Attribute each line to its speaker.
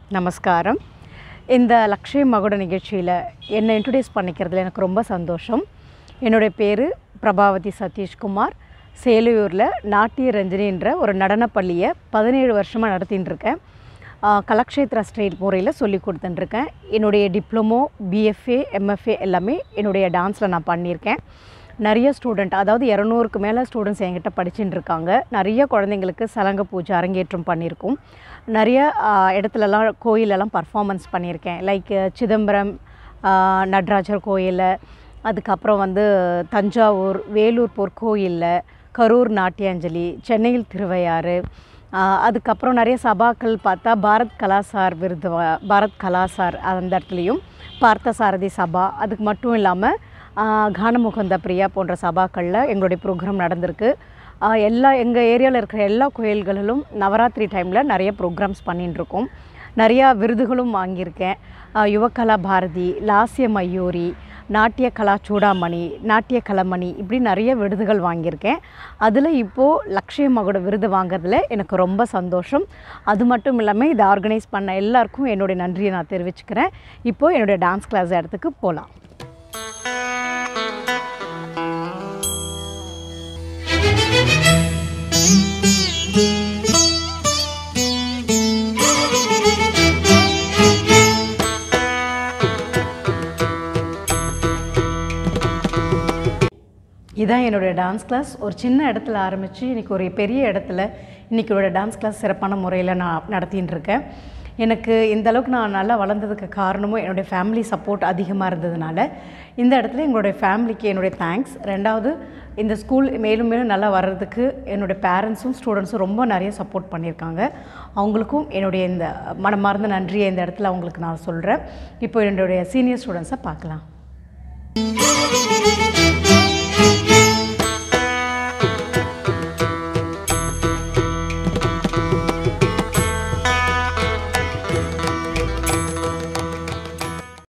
Speaker 1: நமஸ்காரம் இந்த லக்ஷ்ய மகுட நிகழ்ச்சியில் என்னை இன்ட்ரடியூஸ் பண்ணிக்கிறதுல எனக்கு ரொம்ப சந்தோஷம் என்னுடைய பேர் பிரபாவதி சதீஷ்குமார் சேலையூரில் நாட்டிய ரஞ்சினின்ற ஒரு நடனப் பள்ளியை பதினேழு வருஷமாக நடத்தின்னு இருக்கேன் ஆஹ் கலாக்ஷேத்ரா ஸ்டைல் முறையில் சொல்லி கொடுத்துட்டுருக்கேன் என்னுடைய டிப்ளமோ பிஎஃப்ஏ எம்எஃப்ஏ எல்லாமே என்னுடைய டான்ஸில் நான் பண்ணியிருக்கேன் நிறைய ஸ்டூடெண்ட் அதாவது இரநூறுக்கு மேலே ஸ்டூடெண்ட்ஸ் என்கிட்ட படிச்சுட்டு இருக்காங்க நிறைய குழந்தைங்களுக்கு சலங்க பூஜை அரங்கேற்றம் பண்ணியிருக்கோம் நிறைய ஆஹ், இடத்துலலாம் கோயிலெல்லாம் பர்ஃபார்மன்ஸ் பண்ணியிருக்கேன் லைக் சிதம்பரம் ஆஹ், நடராஜர் கோயிலில் அதுக்கப்புறம் வந்து தஞ்சாவூர் வேலூர் பொற்கோயிலில் கரூர் நாட்டியாஞ்சலி சென்னையில் திருவையாறு ஆஹ், அதுக்கப்புறம் நிறைய சபாக்கள் பார்த்தா பாரத் கலாசார் விருது வா- பாரத் கலாசார் அந்த இடத்துலையும் பார்த்தசாரதி சபா அதுக்கு மட்டும் இல்லாமல் கானமுகந்த பிரியா போன்ற சபாக்களில் எங்களுடைய ப்ரோக்ராம் நடந்திருக்கு ஆஹ் எல்லா எங்கள் ஏரியாவில் இருக்கிற எல்லா கோயில்களிலும் நவராத்திரி டைமில் நிறைய ப்ரோக்ராம்ஸ் பண்ணிட்டு இருக்கோம் நிறையா விருதுகளும் வாங்கியிருக்கேன் ஆஹ் யுவகலா பாரதி லாஸ்ய மயூரி நாட்டிய கலா சூடாமணி நாட்டிய கலமணி இப்படி நிறைய விருதுகள் வாங்கியிருக்கேன் அதில் இப்போது லக்ஷ்ய மகுட விருது வாங்குறதுல எனக்கு ரொம்ப சந்தோஷம் அது மட்டும் இல்லாமல் இதை ஆர்கனைஸ் பண்ண எல்லாருக்கும் என்னுடைய நன்றியை நான் தெரிவிச்சுக்கிறேன் இப்போது என்னுடைய டான்ஸ் கிளாஸ் இடத்துக்கு போகலாம் இதான் என்னுடைய டான்ஸ் கிளாஸ் ஒரு சின்ன இடத்துல ஆரம்பித்து இன்றைக்கி ஒரு பெரிய இடத்துல இன்றைக்கி என்னோடய டான்ஸ் கிளாஸ் சிறப்பான முறையில் நான் நடத்தின்னு இருக்கேன் எனக்கு இந்த அளவுக்கு நான் நல்லா வளர்ந்ததுக்கு காரணமும் என்னுடைய ஃபேமிலி சப்போர்ட் அதிகமாக இருந்ததுனால இந்த இடத்துல எங்களுடைய ஃபேமிலிக்கு என்னுடைய தேங்க்ஸ் ரெண்டாவது இந்த ஸ்கூல் மேலும் மேலும் நல்லா வர்றதுக்கு என்னுடைய பேரண்ட்ஸும் ஸ்டூடெண்ட்ஸும் ரொம்ப நிறைய சப்போர்ட் பண்ணியிருக்காங்க அவங்களுக்கும் என்னுடைய இந்த மனமார்ந்த நன்றியை இந்த இடத்துல அவங்களுக்கு நான் சொல்கிறேன் இப்போ என்னுடைய சீனியர் ஸ்டூடெண்ட்ஸை பார்க்கலாம்